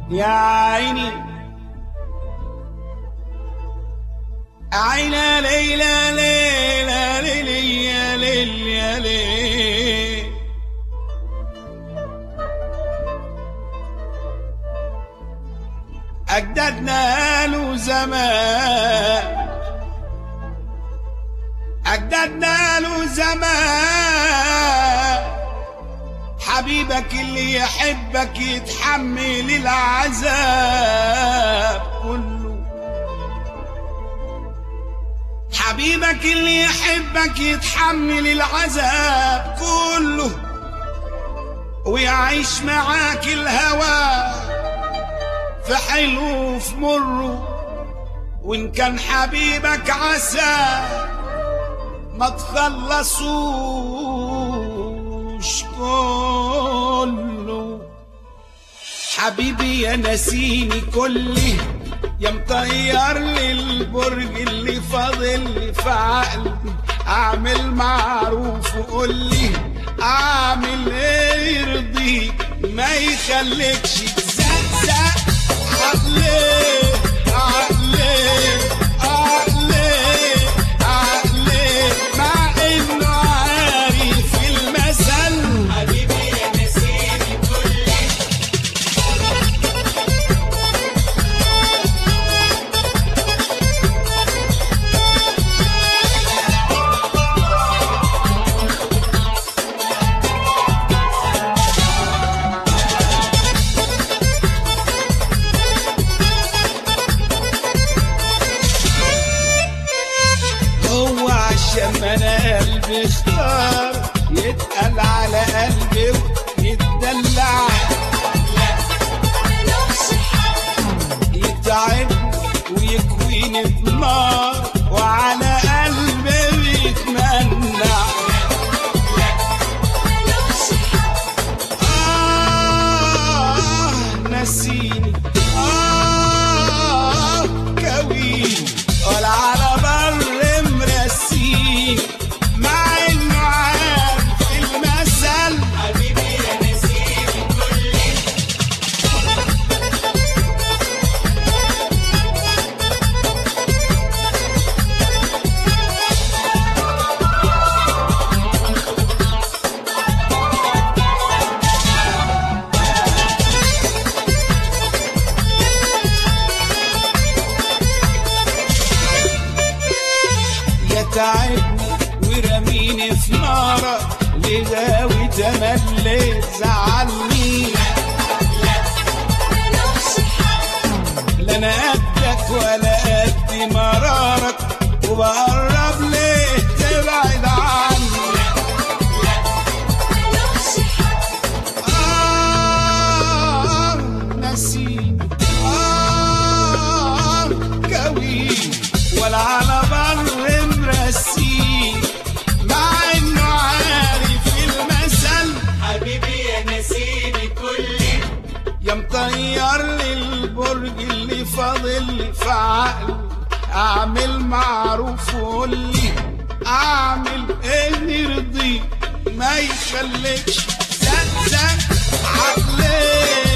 يا عيني عينا ليلى ليلى ليلى يا ليل يا ليل أجدادنا له زمان أجدادنا له زمان حبيبك اللي يحبك يتحمل العذاب كله حبيبك اللي يحبك يتحمل العذاب كله ويعيش معاك الهوى في حلو وفي مره وان كان حبيبك عسى ما تخلصوش كله حبيبي يا نسيني كله يا مطير لي البرج اللي فاضل لي في عقلي اعمل معروف وقول لي اعمل ايه يرضيك ما يخليكش تزقزق عقلي عقلي عقلي عقلي مع انه عارف المثل حبيبي يا نسيني كل هو عشان انا قلبي اختار يتقل على قلبي ويتدلع يتعب ويكويني بنار وعلى قلبي بيتمنع آه نسيني آه كويني ولا على بر مرسيني مع انه عارف المثل حبيبي يا نسيني كل يتعبني ورميني في نارك لداوي تملي زعلني لا انا قدك ولا قد مرارك وبقرب ليه تبعد عني آه نسيني آه كويني ولا على بر مرسيني مع انه عارف المثل حبيبي يا نسيني كل يا مطير لي البرج اللي فاضل لي في عقلي اعمل معروف وقول لي اعمل ايه يرضيك ما يخليكش زق زق عقلي